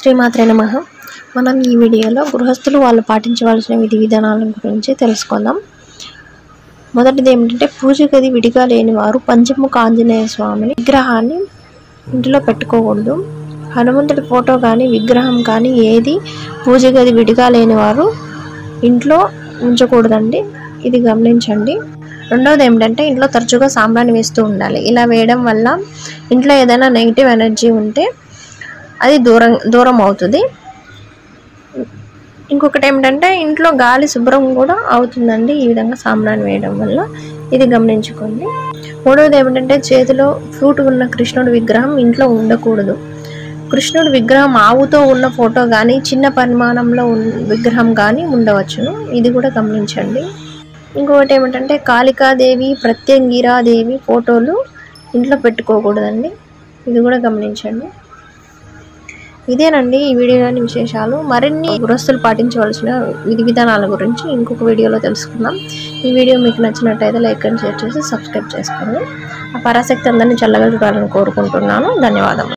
శ్రీమాత్రే నమ మనం ఈ వీడియోలో గృహస్థులు వాళ్ళు పాటించవలసిన విధి విధానాల గురించి తెలుసుకుందాం మొదటిది ఏమిటంటే పూజ గది విడిగా లేని వారు పంచముఖ ఆంజనేయ స్వామిని విగ్రహాన్ని ఇంటిలో పెట్టుకోకూడదు హనుమంతుడి ఫోటో కానీ విగ్రహం కానీ ఏది పూజ గది విడిగా లేని వారు ఇంట్లో ఉంచకూడదండి ఇది గమనించండి రెండవది ఏమిటంటే ఇంట్లో తరచుగా సాంబ్రాణి వేస్తూ ఉండాలి ఇలా వేయడం వల్ల ఇంట్లో ఏదైనా నెగిటివ్ ఎనర్జీ ఉంటే అది దూరం దూరం అవుతుంది ఇంకొకటి ఏమిటంటే ఇంట్లో గాలి శుభ్రం కూడా అవుతుందండి ఈ విధంగా సాంబ్రాణి వేయడం వల్ల ఇది గమనించుకోండి మూడవది ఏమిటంటే చేతిలో ఫ్రూట్ ఉన్న కృష్ణుడి విగ్రహం ఇంట్లో ఉండకూడదు కృష్ణుడి విగ్రహం ఆవుతో ఉన్న ఫోటో కానీ చిన్న పరిమాణంలో ఉన్న విగ్రహం కానీ ఉండవచ్చును ఇది కూడా గమనించండి ఇంకొకటి ఏమిటంటే కాళికాదేవి ప్రత్యంగిరాదేవి ఫోటోలు ఇంట్లో పెట్టుకోకూడదండి ఇది కూడా గమనించండి ఇదేనండి ఈ వీడియోలోని విశేషాలు మరిన్ని గృహస్థులు పాటించవలసిన విధి విధానాల గురించి ఇంకొక వీడియోలో తెలుసుకుందాం ఈ వీడియో మీకు నచ్చినట్టయితే లైక్ అండ్ షేర్ చేసి సబ్స్క్రైబ్ చేసుకోండి ఆ పరాశక్తి అందరినీ చల్లగా చూడాలని కోరుకుంటున్నాను ధన్యవాదములు